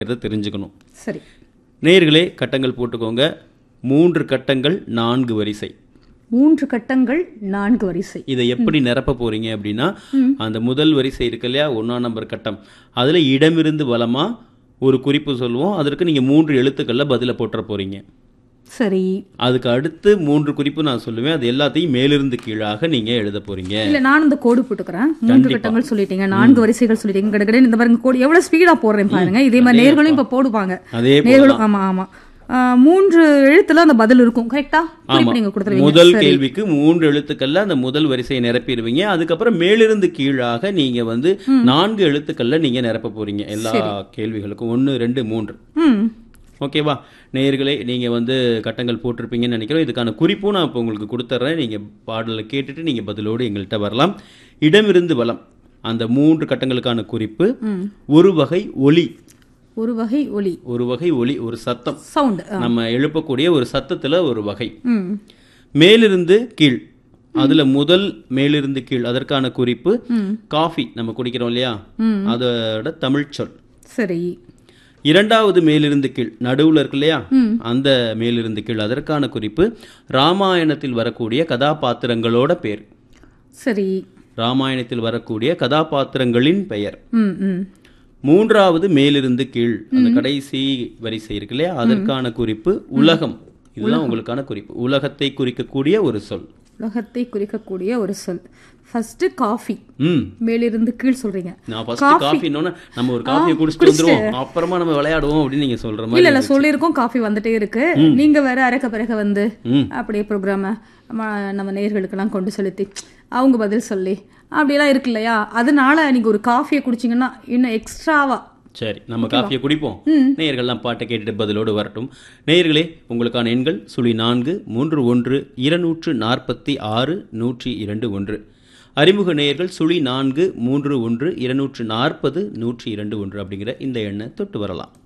இதை தெரிஞ்சுக்கணும் சரி நேயர்களே கட்டங்கள் போட்டுக்கோங்க மூன்று கட்டங்கள் நான்கு வரிசை மூன்று கட்டங்கள் நான்கு வரிசை இதை எப்படி நிரப்ப போறீங்க அப்படின்னா அந்த முதல் வரிசை இருக்கு இல்லையா ஒன்றாம் நம்பர் கட்டம் அதில் இடமிருந்து வலமா ஒரு குறிப்பு சொல்லுவோம் அதற்கு நீங்கள் மூன்று எழுத்துக்களில் பதிலை போட்டுற போறீங்க சரி அதுக்கு அடுத்து மூன்று குறிப்பு நான் சொல்லுவேன் அது எல்லாத்தையும் மேலிருந்து கீழாக நீங்கள் எழுத போறீங்க இல்ல நான் இந்த கோடு போட்டுக்கிறேன் மூன்று கட்டங்கள் சொல்லிட்டீங்க நான்கு வரிசைகள் சொல்லிட்டீங்க கடகடன்னு இந்த பாருங்க கோடு எவ்வளவு ஸ்பீடா போடுறேன் பாருங்க இதே மாதிரி நேர்களும் இப்ப போடுவாங்க அதே போல நேர்களும் ஆமா ஆமா ஆ, மூன்று எழுத்துல அந்த பதில் இருக்கும் கரெக்டா குறிப்பு நீங்க கொடுத்துருவீங்க முதல் கேள்விக்கு மூன்று எழுத்துக்கள்ல அந்த முதல் வரிசையை நிரப்பிடுவீங்க அதுக்கப்புறம் மேலிருந்து கீழாக நீங்க வந்து நான்கு எழுத்துக்கள்ல நீங்க நிரப்ப போறீங்க எல்லா கேள்விகளுக்கும் ஒன்று ரெண்டு மூன்று ம் ஓகேவா நேயர்களே நீங்க வந்து கட்டங்கள் போட்டிருப்பீங்கன்னு நினைக்கிறோம் இதுக்கான குறிப்பும் நான் இப்போ உங்களுக்கு கொடுத்துட்றேன் நீங்க பாடலை கேட்டுட்டு நீங்க பதிலோடு எங்கள்கிட்ட வரலாம் இடமிருந்து வலம் அந்த மூன்று கட்டங்களுக்கான குறிப்பு ஒரு வகை ஒலி ஒரு வகை ஒலி ஒரு வகை ஒலி ஒரு சத்தம் சவுண்ட் நம்ம எழுப்பக்கூடிய ஒரு சத்தத்துல ஒரு வகை ம் மேலிருந்து கீழ் அதுல முதல் மேலிருந்து கீழ் அதற்கான குறிப்பு காஃபி நம்ம குடிக்கிறோம் இல்லையா அதோட தமிழ் சொல் சரி இரண்டாவது மேலிருந்து கீழ் நடுவுல இருக்கு இல்லையா அந்த மேலிருந்து கீழ் அதற்கான குறிப்பு ராமாயணத்தில் வரக்கூடிய கதாபாத்திரங்களோட பேர் சரி ராமாயணத்தில் வரக்கூடிய கதாபாத்திரங்களின் பெயர் ம் ம் மூன்றாவது மேலிருந்து கீழ் அந்த கடைசி வரிசை இருக்கு இல்லையா அதற்கான குறிப்பு உலகம் இதுதான் உங்களுக்கான குறிப்பு உலகத்தை குறிக்கக்கூடிய ஒரு சொல் உலகத்தை குறிக்கக்கூடிய ஒரு சொல் ஃபர்ஸ்ட் காஃபி ம் மேலிருந்து கீழ் சொல்றீங்க நான் ஃபர்ஸ்ட் காஃபின்னொன்னே நம்ம ஒரு காஃபியை குடிச்சிட்டு வந்துருவோம் அப்புறமா நம்ம விளையாடுவோம் அப்படின்னு நீங்க சொல்ற மாதிரி இல்ல இல்ல சொல்லியிருக்கோம் காஃபி வந்துட்டே இருக்கு நீங்க வேற அரைக்க பிறக்க வந்து ம். அப்படியே ப்ரோக்ராம நம்ம நேயர்களுக்கெல்லாம் கொண்டு செலுத்தி அவங்க பதில் சொல்லி அப்படியெல்லாம் இருக்கு இல்லையா அதனால நீங்க ஒரு காஃபியை குடிச்சீங்கன்னா இன்னும் எக்ஸ்ட்ராவா சரி நம்ம காஃபியை குடிப்போம் நேயர்கள்லாம் பாட்டை கேட்டுட்டு பதிலோடு வரட்டும் நேயர்களே உங்களுக்கான எண்கள் சுழி நான்கு மூன்று ஒன்று இருநூற்று நாற்பத்தி ஆறு நூற்றி இரண்டு ஒன்று அறிமுக நேயர்கள் சுழி நான்கு மூன்று ஒன்று இருநூற்று நாற்பது நூற்றி இரண்டு ஒன்று அப்படிங்கிற இந்த எண்ணை தொட்டு வரலாம்